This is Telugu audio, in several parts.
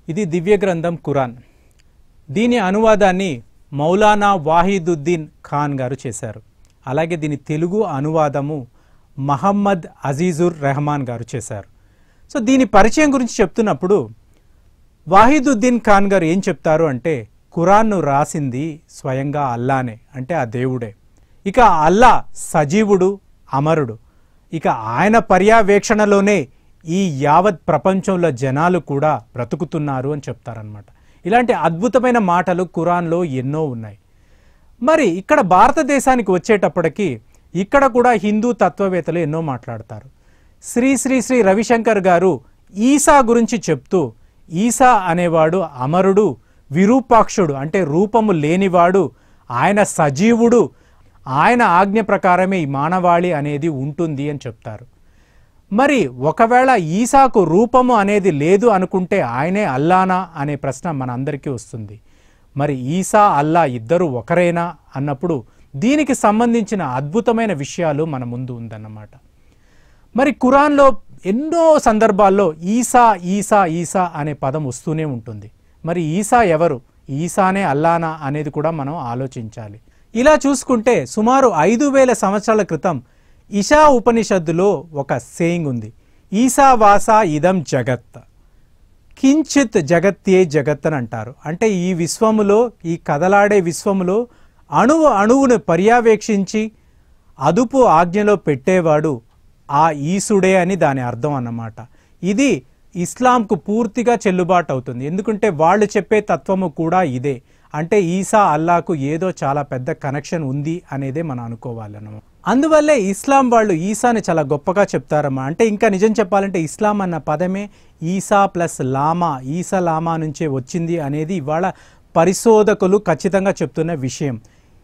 ఇది దివ్య గ్రంథం ఖురాన్ దీని అనువాదాన్ని మౌలానా వాహిదుద్దీన్ ఖాన్ గారు చేశారు అలాగే దీని తెలుగు అనువాదము మహమ్మద్ అజీజుర్ రెహమాన్ గారు చేశారు సో దీని పరిచయం గురించి చెప్తున్నప్పుడు వాహిదుద్దీన్ ఖాన్ గారు ఏం చెప్తారు అంటే ఖురాన్ను రాసింది స్వయంగా అల్లానే అంటే ఆ దేవుడే ఇక అల్లా సజీవుడు అమరుడు ఇక ఆయన పర్యవేక్షణలోనే ఈ యావత్ ప్రపంచంలో జనాలు కూడా బ్రతుకుతున్నారు అని చెప్తారనమాట ఇలాంటి అద్భుతమైన మాటలు ఖురాన్లో ఎన్నో ఉన్నాయి మరి ఇక్కడ భారతదేశానికి వచ్చేటప్పటికి ఇక్కడ కూడా హిందూ తత్వవేత్తలు ఎన్నో మాట్లాడతారు శ్రీ శ్రీ శ్రీ రవిశంకర్ గారు ఈసా గురించి చెప్తూ ఈసా అనేవాడు అమరుడు విరూపాక్షుడు అంటే రూపము లేనివాడు ఆయన సజీవుడు ఆయన ఆజ్ఞ ప్రకారమే ఈ మానవాళి అనేది ఉంటుంది అని చెప్తారు మరి ఒకవేళ ఈసాకు రూపము అనేది లేదు అనుకుంటే ఆయనే అల్లానా అనే ప్రశ్న మన అందరికీ వస్తుంది మరి ఈసా అల్లా ఇద్దరు ఒకరేనా అన్నప్పుడు దీనికి సంబంధించిన అద్భుతమైన విషయాలు మన ముందు ఉందన్నమాట మరి ఖురాన్లో ఎన్నో సందర్భాల్లో ఈసా ఈసా ఈసా అనే పదం వస్తూనే ఉంటుంది మరి ఈసా ఎవరు ఈసానే అల్లానా అనేది కూడా మనం ఆలోచించాలి ఇలా చూసుకుంటే సుమారు ఐదు వేల సంవత్సరాల క్రితం ఇషా ఉపనిషత్తులో ఒక సేయింగ్ ఉంది ఈసా వాసా ఇదం జగత్ కించిత్ జగత్యే జగత్ అని అంటారు అంటే ఈ విశ్వములో ఈ కదలాడే విశ్వములో అణువు అణువును పర్యవేక్షించి అదుపు ఆజ్ఞలో పెట్టేవాడు ఆ ఈసుడే అని దాని అర్థం అన్నమాట ఇది ఇస్లాంకు పూర్తిగా చెల్లుబాటు అవుతుంది ఎందుకంటే వాళ్ళు చెప్పే తత్వము కూడా ఇదే అంటే ఈసా అల్లాకు ఏదో చాలా పెద్ద కనెక్షన్ ఉంది అనేదే మనం అనుకోవాలన్నమాట అందువల్లే ఇస్లాం వాళ్ళు ఈసాని చాలా గొప్పగా చెప్తారమ్మా అంటే ఇంకా నిజం చెప్పాలంటే ఇస్లాం అన్న పదమే ఈసా ప్లస్ లామా ఈసా లామా నుంచే వచ్చింది అనేది ఇవాళ పరిశోధకులు ఖచ్చితంగా చెప్తున్న విషయం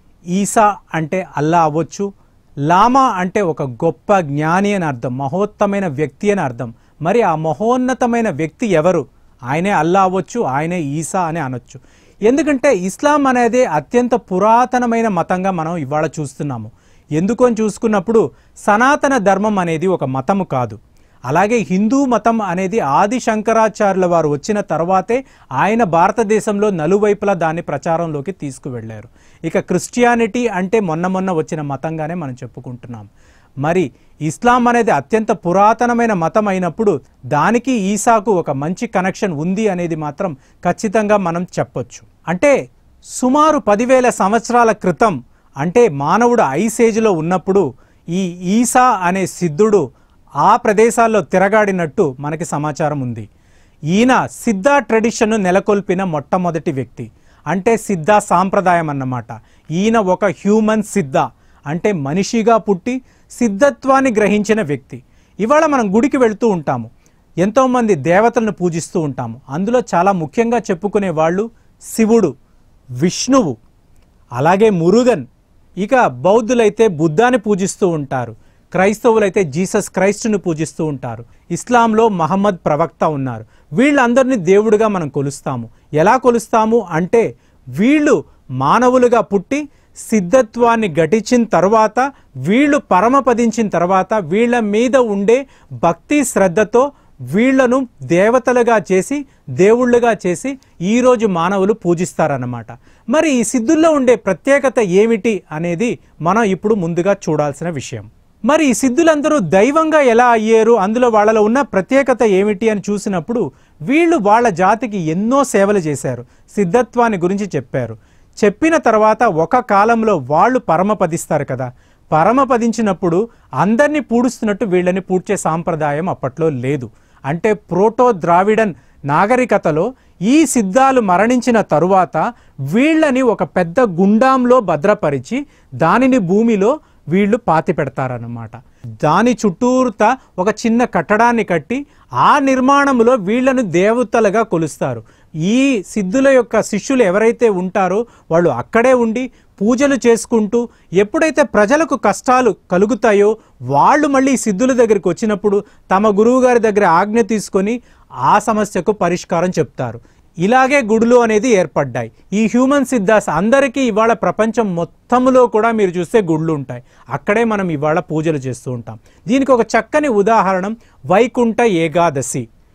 ఈసా అంటే అల్లా అవ్వచ్చు లామా అంటే ఒక గొప్ప జ్ఞాని అని అర్థం మహోత్తమైన వ్యక్తి అని అర్థం మరి ఆ మహోన్నతమైన వ్యక్తి ఎవరు ఆయనే అల్లా అవ్వచ్చు ఆయనే ఈసా అని అనొచ్చు ఎందుకంటే ఇస్లాం అనేది అత్యంత పురాతనమైన మతంగా మనం ఇవాళ చూస్తున్నాము ఎందుకు అని చూసుకున్నప్పుడు సనాతన ధర్మం అనేది ఒక మతము కాదు అలాగే హిందూ మతం అనేది ఆది శంకరాచార్యుల వారు వచ్చిన తర్వాతే ఆయన భారతదేశంలో నలువైపులా దాన్ని ప్రచారంలోకి తీసుకువెళ్ళారు ఇక క్రిస్టియానిటీ అంటే మొన్న మొన్న వచ్చిన మతంగానే మనం చెప్పుకుంటున్నాం మరి ఇస్లాం అనేది అత్యంత పురాతనమైన మతం అయినప్పుడు దానికి ఈసాకు ఒక మంచి కనెక్షన్ ఉంది అనేది మాత్రం ఖచ్చితంగా మనం చెప్పొచ్చు అంటే సుమారు పదివేల సంవత్సరాల క్రితం అంటే మానవుడు ఐసేజ్లో ఉన్నప్పుడు ఈ ఈసా అనే సిద్ధుడు ఆ ప్రదేశాల్లో తిరగాడినట్టు మనకి సమాచారం ఉంది ఈయన సిద్ధ ట్రెడిషన్ను నెలకొల్పిన మొట్టమొదటి వ్యక్తి అంటే సిద్ధ సాంప్రదాయం అన్నమాట ఈయన ఒక హ్యూమన్ సిద్ధ అంటే మనిషిగా పుట్టి సిద్ధత్వాన్ని గ్రహించిన వ్యక్తి ఇవాళ మనం గుడికి వెళ్తూ ఉంటాము ఎంతోమంది దేవతలను పూజిస్తూ ఉంటాము అందులో చాలా ముఖ్యంగా చెప్పుకునే వాళ్ళు శివుడు విష్ణువు అలాగే మురుగన్ ఇక బౌద్ధులైతే బుద్ధాని పూజిస్తూ ఉంటారు క్రైస్తవులైతే జీసస్ క్రైస్టుని పూజిస్తూ ఉంటారు ఇస్లాంలో మహమ్మద్ ప్రవక్త ఉన్నారు వీళ్ళందరినీ దేవుడిగా మనం కొలుస్తాము ఎలా కొలుస్తాము అంటే వీళ్ళు మానవులుగా పుట్టి సిద్ధత్వాన్ని గటించిన తర్వాత వీళ్ళు పరమపదించిన తర్వాత వీళ్ళ మీద ఉండే భక్తి శ్రద్ధతో వీళ్లను దేవతలుగా చేసి దేవుళ్ళుగా చేసి ఈరోజు మానవులు పూజిస్తారన్నమాట మరి ఈ సిద్ధుల్లో ఉండే ప్రత్యేకత ఏమిటి అనేది మనం ఇప్పుడు ముందుగా చూడాల్సిన విషయం మరి ఈ సిద్ధులందరూ దైవంగా ఎలా అయ్యారు అందులో వాళ్ళలో ఉన్న ప్రత్యేకత ఏమిటి అని చూసినప్పుడు వీళ్ళు వాళ్ళ జాతికి ఎన్నో సేవలు చేశారు సిద్ధత్వాన్ని గురించి చెప్పారు చెప్పిన తర్వాత ఒక కాలంలో వాళ్ళు పరమపదిస్తారు కదా పరమపదించినప్పుడు అందరినీ పూడుస్తున్నట్టు వీళ్ళని పూడ్చే సాంప్రదాయం అప్పట్లో లేదు అంటే ప్రోటో ద్రావిడన్ నాగరికతలో ఈ సిద్ధాలు మరణించిన తరువాత వీళ్ళని ఒక పెద్ద గుండాంలో భద్రపరిచి దానిని భూమిలో వీళ్ళు పాతి పెడతారన్నమాట దాని చుట్టూరుత ఒక చిన్న కట్టడాన్ని కట్టి ఆ నిర్మాణంలో వీళ్ళను దేవతలుగా కొలుస్తారు ఈ సిద్ధుల యొక్క శిష్యులు ఎవరైతే ఉంటారో వాళ్ళు అక్కడే ఉండి పూజలు చేసుకుంటూ ఎప్పుడైతే ప్రజలకు కష్టాలు కలుగుతాయో వాళ్ళు మళ్ళీ ఈ సిద్ధుల దగ్గరికి వచ్చినప్పుడు తమ గురువుగారి దగ్గర ఆజ్ఞ తీసుకొని ఆ సమస్యకు పరిష్కారం చెప్తారు ఇలాగే గుడులు అనేది ఏర్పడ్డాయి ఈ హ్యూమన్ సిద్ధాస్ అందరికీ ఇవాళ ప్రపంచం మొత్తంలో కూడా మీరు చూస్తే గుళ్ళు ఉంటాయి అక్కడే మనం ఇవాళ పూజలు చేస్తూ ఉంటాం దీనికి ఒక చక్కని ఉదాహరణ వైకుంఠ ఏకాదశి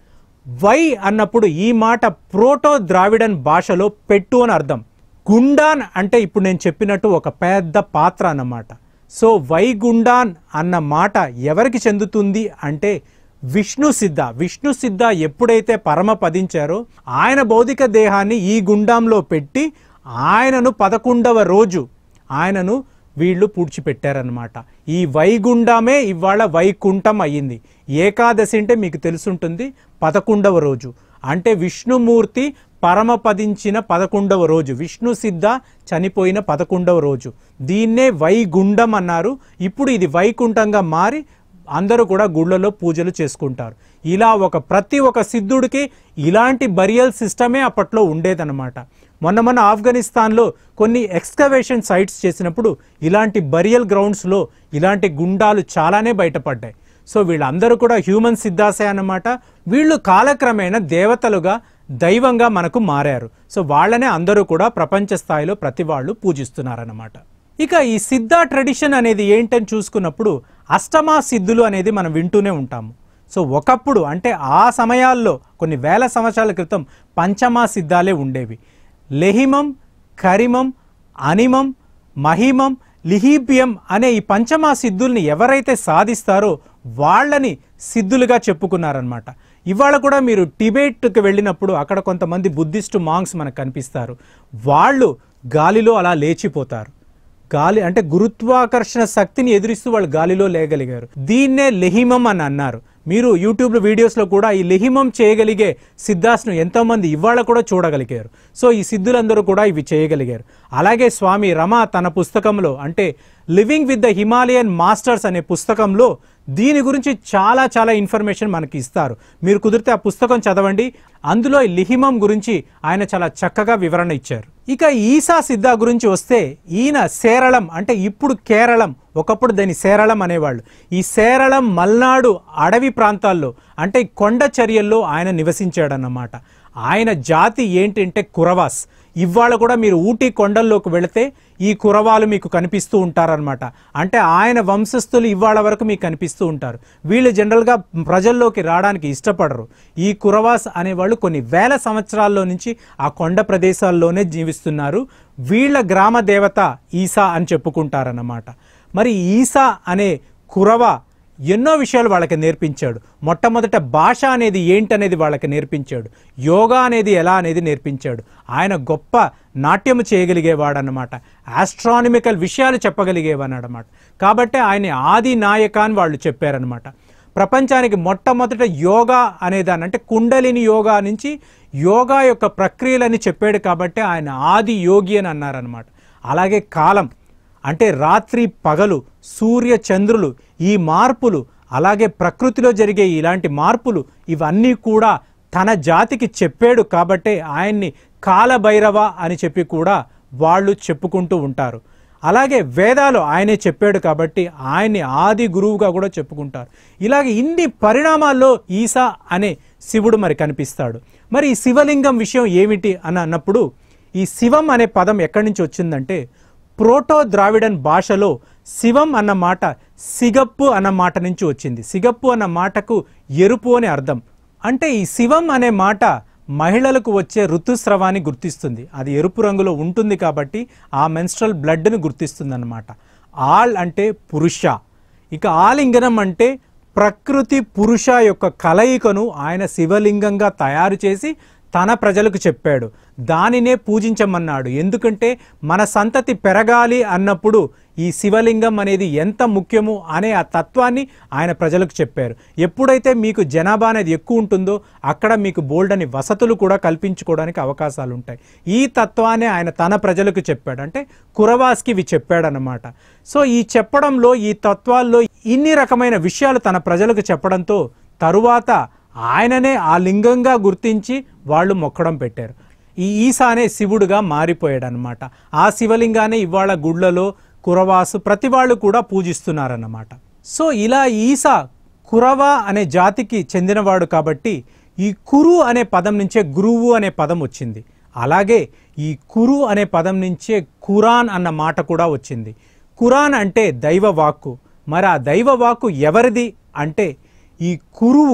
వై అన్నప్పుడు ఈ మాట ప్రోటో ద్రావిడన్ భాషలో పెట్టు అని అర్థం గుండాన్ అంటే ఇప్పుడు నేను చెప్పినట్టు ఒక పెద్ద పాత్ర అన్నమాట సో వైగుండాన్ అన్న మాట ఎవరికి చెందుతుంది అంటే విష్ణు సిద్ధ విష్ణు సిద్ధ ఎప్పుడైతే పరమపదించారో ఆయన భౌతిక దేహాన్ని ఈ గుండంలో పెట్టి ఆయనను పదకొండవ రోజు ఆయనను వీళ్ళు పూడ్చిపెట్టారనమాట ఈ వైగుండమే ఇవాళ వైకుంఠం అయ్యింది ఏకాదశి అంటే మీకు తెలుసుంటుంది పదకొండవ రోజు అంటే విష్ణుమూర్తి పరమపదించిన పదకొండవ రోజు విష్ణు సిద్ధ చనిపోయిన పదకొండవ రోజు దీన్నే వైగుండం అన్నారు ఇప్పుడు ఇది వైకుంఠంగా మారి అందరూ కూడా గుళ్ళలో పూజలు చేసుకుంటారు ఇలా ఒక ప్రతి ఒక్క సిద్ధుడికి ఇలాంటి బరియల్ సిస్టమే అప్పట్లో ఉండేదన్నమాట మొన్న మొన్న ఆఫ్ఘనిస్తాన్లో కొన్ని ఎక్స్కవేషన్ సైట్స్ చేసినప్పుడు ఇలాంటి బరియల్ గ్రౌండ్స్లో ఇలాంటి గుండాలు చాలానే బయటపడ్డాయి సో వీళ్ళందరూ కూడా హ్యూమన్ సిద్ధాసే అన్నమాట వీళ్ళు కాలక్రమేణా దేవతలుగా దైవంగా మనకు మారారు సో వాళ్ళనే అందరూ కూడా ప్రపంచ స్థాయిలో ప్రతి వాళ్ళు పూజిస్తున్నారన్నమాట ఇక ఈ సిద్ధ ట్రెడిషన్ అనేది ఏంటని చూసుకున్నప్పుడు అష్టమా సిద్ధులు అనేది మనం వింటూనే ఉంటాము సో ఒకప్పుడు అంటే ఆ సమయాల్లో కొన్ని వేల సంవత్సరాల క్రితం పంచమా సిద్ధాలే ఉండేవి లెహిమం కరిమం అనిమం మహిమం లిహీపియం అనే ఈ పంచమా సిద్ధుల్ని ఎవరైతే సాధిస్తారో వాళ్ళని సిద్ధులుగా చెప్పుకున్నారనమాట ఇవాళ కూడా మీరు టిబెట్కి వెళ్ళినప్పుడు అక్కడ కొంతమంది బుద్ధిస్టు మాంగ్స్ మనకు కనిపిస్తారు వాళ్ళు గాలిలో అలా లేచిపోతారు గాలి అంటే గురుత్వాకర్షణ శక్తిని ఎదురిస్తూ వాళ్ళు గాలిలో లేగలిగారు దీన్నే లెహిమం అని అన్నారు మీరు యూట్యూబ్లో వీడియోస్లో కూడా ఈ లెహిమం చేయగలిగే సిద్ధాస్ను ఎంతోమంది ఇవాళ కూడా చూడగలిగారు సో ఈ సిద్ధులందరూ కూడా ఇవి చేయగలిగారు అలాగే స్వామి రమ తన పుస్తకంలో అంటే living with the Himalayan masters అనే పుస్తకంలో దీని గురించి చాలా చాలా ఇన్ఫర్మేషన్ మనకి ఇస్తారు మీరు కుదిరితే ఆ పుస్తకం చదవండి అందులో ఈ లిహిమం గురించి ఆయన చాలా చక్కగా వివరణ ఇచ్చారు ఇక ఈసా సిద్ధ గురించి వస్తే ఈయన సేరళం అంటే ఇప్పుడు కేరళం ఒకప్పుడు దాని సేరళం అనేవాళ్ళు ఈ సేరళం మల్నాడు అడవి ప్రాంతాల్లో అంటే ఈ కొండ చర్యల్లో ఆయన నివసించాడన్నమాట ఆయన జాతి ఏంటంటే కురవాస్ ఇవాళ కూడా మీరు ఊటీ కొండల్లోకి వెళితే ఈ కురవాలు మీకు కనిపిస్తూ ఉంటారనమాట అంటే ఆయన వంశస్థులు ఇవాళ వరకు మీకు కనిపిస్తూ ఉంటారు వీళ్ళు జనరల్గా ప్రజల్లోకి రావడానికి ఇష్టపడరు ఈ కురవాస్ అనేవాళ్ళు కొన్ని వేల సంవత్సరాల్లో నుంచి ఆ కొండ ప్రదేశాల్లోనే జీవిస్తున్నారు వీళ్ళ గ్రామ దేవత ఈసా అని చెప్పుకుంటారన్నమాట మరి ఈసా అనే కురవ ఎన్నో విషయాలు వాళ్ళకి నేర్పించాడు మొట్టమొదట భాష అనేది ఏంటనేది వాళ్ళకి నేర్పించాడు యోగా అనేది ఎలా అనేది నేర్పించాడు ఆయన గొప్ప నాట్యము చేయగలిగేవాడనమాట ఆస్ట్రానమికల్ విషయాలు చెప్పగలిగేవాడనమాట కాబట్టి ఆయన ఆది నాయక అని వాళ్ళు చెప్పారనమాట ప్రపంచానికి మొట్టమొదట యోగా అనేదాన్ని అంటే కుండలిని యోగా నుంచి యోగా యొక్క ప్రక్రియలని చెప్పాడు కాబట్టి ఆయన ఆది యోగి అని అన్నారనమాట అలాగే కాలం అంటే రాత్రి పగలు సూర్య చంద్రులు ఈ మార్పులు అలాగే ప్రకృతిలో జరిగే ఇలాంటి మార్పులు ఇవన్నీ కూడా తన జాతికి చెప్పాడు కాబట్టే ఆయన్ని కాలభైరవ అని చెప్పి కూడా వాళ్ళు చెప్పుకుంటూ ఉంటారు అలాగే వేదాలు ఆయనే చెప్పాడు కాబట్టి ఆయన్ని ఆది గురువుగా కూడా చెప్పుకుంటారు ఇలాగే ఇన్ని పరిణామాల్లో ఈసా అనే శివుడు మరి కనిపిస్తాడు మరి ఈ శివలింగం విషయం ఏమిటి అని అన్నప్పుడు ఈ శివం అనే పదం ఎక్కడి నుంచి వచ్చిందంటే ప్రోటో ద్రావిడన్ భాషలో శివం అన్న మాట సిగప్పు అన్న మాట నుంచి వచ్చింది సిగప్పు అన్న మాటకు ఎరుపు అని అర్థం అంటే ఈ శివం అనే మాట మహిళలకు వచ్చే ఋతుస్రవాన్ని గుర్తిస్తుంది అది ఎరుపు రంగులో ఉంటుంది కాబట్టి ఆ మెన్స్ట్రల్ బ్లడ్ని గుర్తిస్తుంది అనమాట ఆల్ అంటే పురుష ఇక ఆలింగనం అంటే ప్రకృతి పురుష యొక్క కలయికను ఆయన శివలింగంగా తయారు చేసి తన ప్రజలకు చెప్పాడు దానినే పూజించమన్నాడు ఎందుకంటే మన సంతతి పెరగాలి అన్నప్పుడు ఈ శివలింగం అనేది ఎంత ముఖ్యమో అనే ఆ తత్వాన్ని ఆయన ప్రజలకు చెప్పారు ఎప్పుడైతే మీకు జనాభా అనేది ఎక్కువ ఉంటుందో అక్కడ మీకు బోల్డ్ అని వసతులు కూడా కల్పించుకోవడానికి అవకాశాలు ఉంటాయి ఈ తత్వాన్ని ఆయన తన ప్రజలకు చెప్పాడు అంటే కురవాస్కి ఇవి చెప్పాడనమాట సో ఈ చెప్పడంలో ఈ తత్వాల్లో ఇన్ని రకమైన విషయాలు తన ప్రజలకు చెప్పడంతో తరువాత ఆయననే ఆ లింగంగా గుర్తించి వాళ్ళు మొక్కడం పెట్టారు ఈ ఈసా అనే శివుడుగా మారిపోయాడు అనమాట ఆ శివలింగాన్ని ఇవాళ గుళ్ళలో కురవాసు ప్రతి వాళ్ళు కూడా పూజిస్తున్నారన్నమాట సో ఇలా ఈసా కురవ అనే జాతికి చెందినవాడు కాబట్టి ఈ కురు అనే పదం నుంచే గురువు అనే పదం వచ్చింది అలాగే ఈ కురు అనే పదం నుంచే కురాన్ అన్న మాట కూడా వచ్చింది కురాన్ అంటే దైవ వాక్కు మరి ఆ దైవ వాక్కు ఎవరిది అంటే ఈ కురువు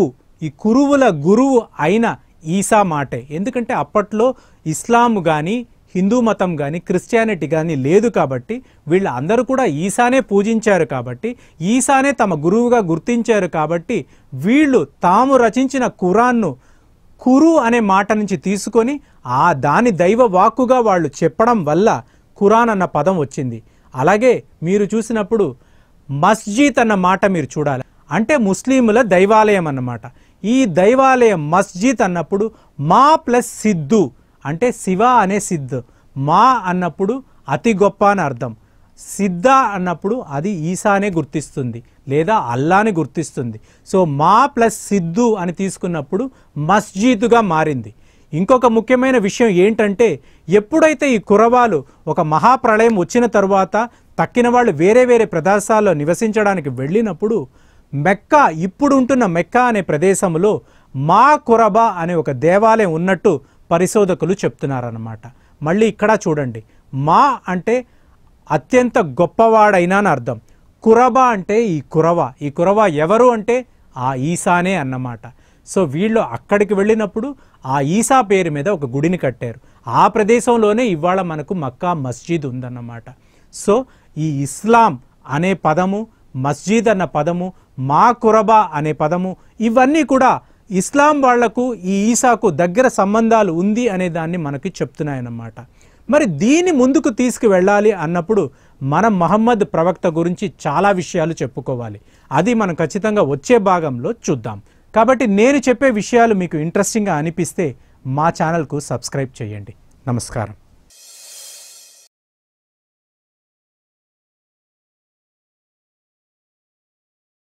ఈ కురువుల గురువు అయిన ఈసా మాటే ఎందుకంటే అప్పట్లో ఇస్లాం కానీ హిందూ మతం కానీ క్రిస్టియానిటీ కానీ లేదు కాబట్టి వీళ్ళ అందరూ కూడా ఈసానే పూజించారు కాబట్టి ఈసానే తమ గురువుగా గుర్తించారు కాబట్టి వీళ్ళు తాము రచించిన ఖురాన్ను కురు అనే మాట నుంచి తీసుకొని ఆ దాని దైవ వాక్కుగా వాళ్ళు చెప్పడం వల్ల ఖురాన్ అన్న పదం వచ్చింది అలాగే మీరు చూసినప్పుడు మస్జిద్ అన్న మాట మీరు చూడాలి అంటే ముస్లింల దైవాలయం అన్నమాట ఈ దైవాలయం మస్జిద్ అన్నప్పుడు మా ప్లస్ సిద్ధు అంటే శివ అనే సిద్ధ్ మా అన్నప్పుడు అతి గొప్ప అని అర్థం సిద్ధ అన్నప్పుడు అది ఈసానే గుర్తిస్తుంది లేదా అల్లాని గుర్తిస్తుంది సో మా ప్లస్ సిద్ధు అని తీసుకున్నప్పుడు మస్జీదుగా మారింది ఇంకొక ముఖ్యమైన విషయం ఏంటంటే ఎప్పుడైతే ఈ కురవాలు ఒక మహాప్రళయం వచ్చిన తరువాత తక్కిన వాళ్ళు వేరే వేరే ప్రదేశాల్లో నివసించడానికి వెళ్ళినప్పుడు మెక్కా ఇప్పుడు ఉంటున్న మెక్కా అనే ప్రదేశంలో మా కురబా అనే ఒక దేవాలయం ఉన్నట్టు పరిశోధకులు చెప్తున్నారన్నమాట మళ్ళీ ఇక్కడ చూడండి మా అంటే అత్యంత గొప్పవాడైనా అని అర్థం కురబ అంటే ఈ కురవ ఈ కురవ ఎవరు అంటే ఆ ఈసానే అన్నమాట సో వీళ్ళు అక్కడికి వెళ్ళినప్పుడు ఆ ఈసా పేరు మీద ఒక గుడిని కట్టారు ఆ ప్రదేశంలోనే ఇవాళ మనకు మక్కా మస్జిద్ ఉందన్నమాట సో ఈ ఇస్లాం అనే పదము మస్జిద్ అన్న పదము మా కురబా అనే పదము ఇవన్నీ కూడా ఇస్లాం వాళ్లకు ఈ ఈసాకు దగ్గర సంబంధాలు ఉంది అనే దాన్ని మనకి చెప్తున్నాయన్నమాట మరి దీన్ని ముందుకు తీసుకువెళ్ళాలి అన్నప్పుడు మనం మహమ్మద్ ప్రవక్త గురించి చాలా విషయాలు చెప్పుకోవాలి అది మనం ఖచ్చితంగా వచ్చే భాగంలో చూద్దాం కాబట్టి నేను చెప్పే విషయాలు మీకు ఇంట్రెస్టింగ్గా అనిపిస్తే మా ఛానల్కు సబ్స్క్రైబ్ చేయండి నమస్కారం